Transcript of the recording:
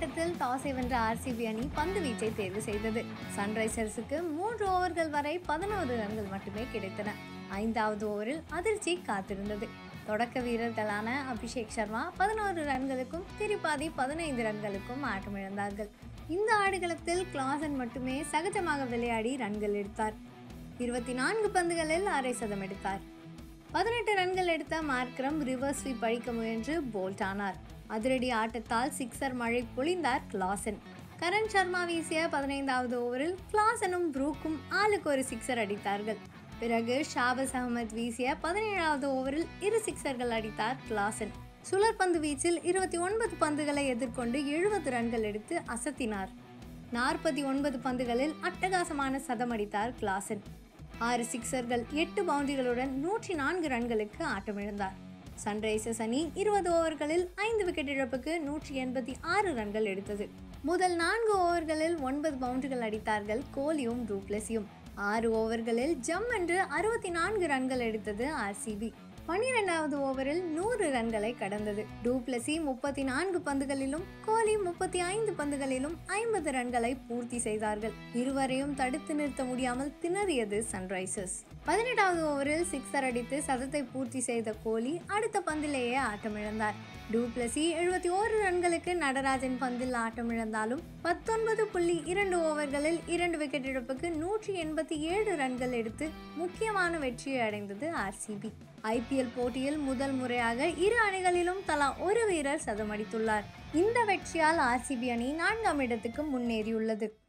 ஆட்டத்தில் டாஸை வென்ற ஆர்சிபி அணி பந்து வீச்சை தேர்வு செய்தது சன்ரைசர்ஸுக்கு மூன்று ஓவர்கள் வரை பதினோரு ரன்கள் மட்டுமே கிடைத்தன ஐந்தாவது ஓவரில் அதிர்ச்சி காத்திருந்தது தொடக்க வீரர்களான அபிஷேக் சர்மா பதினோரு ரன்களுக்கும் திரிபாதி பதினைந்து ரன்களுக்கும் ஆட்டமிழந்தார்கள் இந்த ஆடுகளத்தில் கிளாசன் மட்டுமே சகஜமாக விளையாடி ரன்கள் எடுத்தார் இருபத்தி நான்கு பந்துகளில் அரை சதம் எடுத்தார் பதினெட்டு ரன்கள் எடுத்த மார்க்ரம் ரிவர்ஸ் ஸ்வீப் அழிக்க முயன்று போல்ட் ஆனார் அதிரடி ஆட்டத்தால் சிக்ஸர் மழை பொழிந்தார் கிளாசன் கரண் சர்மா வீசிய பதினைந்தாவது ஓவரில் கிளாசனும் ப்ரூக்கும் ஆளுக்கு ஒரு சிக்ஸர் அடித்தார்கள் பிறகு ஷாபஸ் அகமது வீசிய பதினேழாவது ஓவரில் இரு சிக்ஸர்கள் அடித்தார் கிளாசன் சுழற்பந்து வீச்சில் இருபத்தி ஒன்பது பந்துகளை எதிர்கொண்டு எழுபது ரன்கள் எடுத்து அசத்தினார் நாற்பத்தி ஒன்பது பந்துகளில் அட்டகாசமான சதம் அடித்தார் கிளாசன் ஆறு சிக்ஸர்கள் எட்டு பவுண்டரிகளுடன் நூற்றி நான்கு ரன்களுக்கு ஆட்டமிழந்தார் சன்ரைசர்ஸ் அணி இருபது ஓவர்களில் ஐந்து விக்கெட் இழப்புக்கு நூற்றி எண்பத்தி ஆறு ரன்கள் எடுத்தது முதல் நான்கு ஓவர்களில் ஒன்பது பவுண்டரிகள் அடித்தார்கள் கோலியும் டூப்ளஸியும் ஆறு ஓவர்களில் ஜம் என்று அறுபத்தி நான்கு ரன்கள் எடுத்தது ஆர்சிபி பனிரெண்டாவது ஓவரில் நூறு ரன்களை கடந்தது டூப்ளசி முப்பத்தி நான்கு பந்துகளிலும் கோலி முப்பத்தி ஐந்து பந்துகளிலும் ஐம்பது ரன்களை பூர்த்தி செய்தார்கள் இருவரையும் தடுத்து நிறுத்த முடியாமல் திணறியது சன்ரைசர்ஸ் பதினெட்டாவது ஓவரில் சிக்ஸர் அடித்து சதத்தை பூர்த்தி செய்த கோலி அடுத்த பந்திலேயே ஆட்டமிழந்தார் டூப்ளசி எழுபத்தி ஓரு ரன்களுக்கு நடராஜன் பந்தில் ஆட்டமிழந்தாலும் பத்தொன்பது புள்ளி இரண்டு ஓவர்களில் இரண்டு விக்கெட் இழப்புக்கு நூற்றி எண்பத்தி ஏழு ரன்கள் எடுத்து முக்கியமான வெற்றியை அடைந்தது ஆர்சிபி ஐபிஎல் போட்டியில் முதல் முறையாக இரு அணிகளிலும் தலா ஒரு வீரர் சதமடித்துள்ளார் இந்த வெற்றியால் ஆர்சிபி அணி நான்காம் இடத்துக்கு முன்னேறியுள்ளது